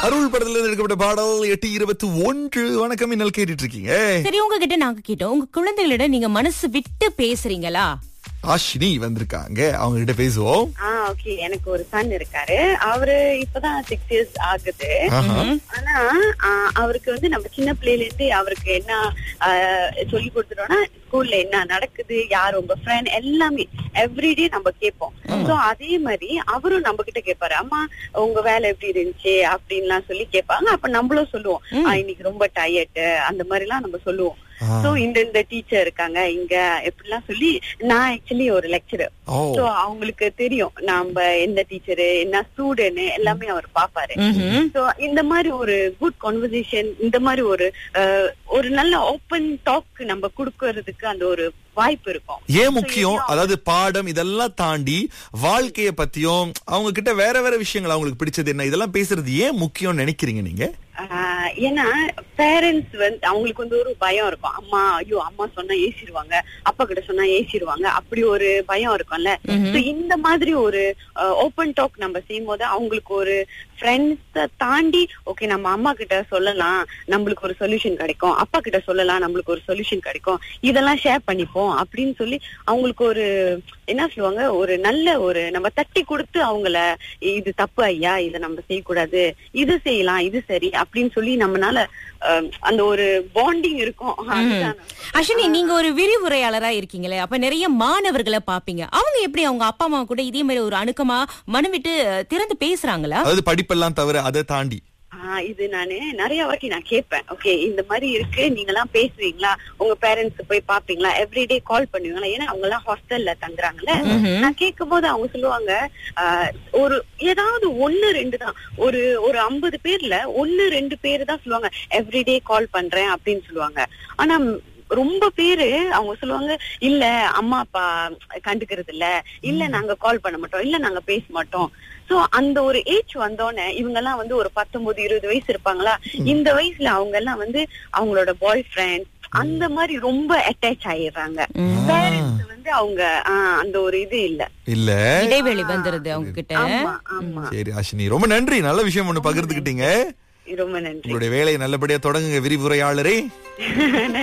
அருள் படத்துல இருந்து எடுக்கப்பட்ட பாடல் எட்டு இருபத்தி ஒன்று வணக்கம் இன்னல் கேட்டுட்டு இருக்கீங்க சரி உங்ககிட்ட நாங்க கேட்டோம் உங்க குழந்தைகளிடம் நீங்க மனசு விட்டு பேசுறீங்களா ஆஷினி வந்திருக்காங்க அவங்க கிட்ட பேசுவோம் ஆ ஓகே எனக்கு ஒரு சன் இருக்காரு அவரு இப்பதான் சிக்ஸ் இயர்ஸ் ஆகுது ஆஹா. ஆனா ஆ, அவருக்கு வந்து நம்ம சின்ன பிள்ளையில இருந்து அவருக்கு என்ன ஆ, சொல்லி கொடுத்துட்டோம்னா ஸ்கூல்ல என்ன நடக்குது யார் உங்க ஃப்ரெண்ட் எல்லாமே எவ்ரிடே நம்ம கேட்போம் சோ அதே மாதிரி அவரும் நம்ம கிட்ட கேட்பாரு அம்மா உங்க வேலை எப்படி இருந்துச்சு அப்படின்லாம் சொல்லி கேட்பாங்க அப்ப நம்மளும் சொல்லுவோம் "ஆ, இன்னைக்கு ரொம்ப டயர்ட் அந்த மாதிரி எல்லாம் நம்ம சொல்லுவோம் ஆ. சோ இந்த இந்த டீச்சர் இருக்காங்க இங்க எப்படிலாம் சொல்லி நான் ஆக்சுவலி ஒரு லெக்சரர் ஓ சோ அவங்களுக்கு தெரியும் நாம எந்த டீச்சரு என்ன ஸ்டூடெண்ட் எல்லாமே அவர் பாப்பாரு ம்ஹும். சோ இந்த மாதிரி ஒரு குட் கான்வர்சேஷன் இந்த மாதிரி ஒரு அஹ், ஒரு நல்ல ஓப்பன் டாக் நம்ம கொடுக்கறதுக்கு அந்த ஒரு வாய்ப்பு இருக்கும் ஏன் முக்கியம் அதாவது பாடம் இதெல்லாம் தாண்டி வாழ்க்கைய பத்தியும் அவங்க கிட்ட வேற வேற விஷயங்கள் அவங்களுக்கு பிடிச்சது என்ன இதெல்லாம் பேசுறது ஏன் முக்கியம்னு நினைக்கிறீங்க நீங்க ஆஹ் ஏன்னா பேரண்ட்ஸ் வந்து அவங்களுக்கு வந்து ஒரு பயம் இருக்கும் அம்மா ஐயோ அம்மா சொன்னா ஏசிடுவாங்க அப்பா கிட்ட சொன்னா ஏசிடுவாங்க அப்படி ஒரு பயம் இருக்கும்ல So இந்த மாதிரி ஒரு ஓப்பன் டாக் நம்ம செய்யும் போது அவங்களுக்கு ஒரு ஃப்ரெண்ட்ஸ தாண்டி ஓகே நம்ம அம்மா கிட்ட சொல்லலாம் நம்மளுக்கு ஒரு சொல்யூஷன் கிடைக்கும் அப்பா கிட்ட சொல்லலாம் நம்மளுக்கு ஒரு சொல்யூஷன் கிடைக்கும் இதெல்லாம் ஷேர் பண்ணிப்போம் அப்படின்னு சொல்லி அவங்களுக்கு ஒரு என்ன சொல்லுவாங்க ஒரு நல்ல ஒரு நம்ம தட்டி கொடுத்து அவங்கள இது தப்பு ஐயா இதை நம்ம செய்யக்கூடாது இது செய்யலாம் இது சரி அப்படின்னு சொல்லி நம்மனால அஹ், அந்த ஒரு பாண்டிங் இருக்கும் அதுதான் அஸ்வினி நீங்க ஒரு விரிவுரையாளரா இருக்கீங்களே அப்ப நிறைய மாணவர்களை பாப்பீங்க அவங்க எப்படி அவங்க அப்பா அம்மா கூட இதே மாதிரி ஒரு அணுக்கமா மனம் விட்டு அஹ், திறந்து பேசுறாங்களா அதாவது படிப்பெல்லாம் தவிர அதை தாண்டி ஆஹ் இது நானு நிறைய வாட்டி நான் கேட்பேன் ஓகே இந்த மாதிரி இருக்கு நீங்க எல்லாம் பேசுவீங்களா உங்க பேரண்ட்ஸ் போய் பாப்பீங்களா எவ்ரிடே கால் பண்ணுவீங்களா ஏன்னா அவங்க எல்லாம் ஹாஸ்டல்ல தங்குறாங்கல்ல நான் கேட்கும் போது அவங்க சொல்லுவாங்க ஆஹ் ஒரு ஏதாவது ஒண்ணு ரெண்டு தான் ஒரு ஒரு ஐம்பது பேர்ல ஒண்ணு ரெண்டு பேர் தான் சொல்லுவாங்க எவ்ரிடே கால் பண்றேன் அப்படின்னு சொல்லுவாங்க ஆனா ரொம்ப பேரு அவங்க சொல்லுவாங்க இல்ல அம்மா அப்பா கண்டுக்கிறது இல்ல இல்ல நாங்க கால் பண்ண மாட்டோம் இல்ல நாங்க பேச மாட்டோம் சோ அந்த ஒரு ஏஜ் வந்தோடனே இவங்க எல்லாம் வந்து ஒரு பத்தொன்பது இருபது வயசு இருப்பாங்களா இந்த வயசுல அவங்க எல்லாம் வந்து அவங்களோட பாய் ஃப்ரெண்ட் அந்த மாதிரி ரொம்ப அட்டாச் ஆயிடுறாங்க பேரண்ட்ஸ் வந்து அவங்க ஆஹ், அந்த ஒரு இது இல்ல இல்ல இடைவெளி வந்துருது அவங்க கிட்ட ஆமா ஆமா சரி ஆஷினி ரொம்ப நன்றி நல்ல விஷயம் ஒண்ணு பகிர்ந்துக்கிட்டீங்க ரொம்ப நன்றி உங்களுடைய வேலையை நல்லபடியா தொடங்குங்க விரிவுரையாளரே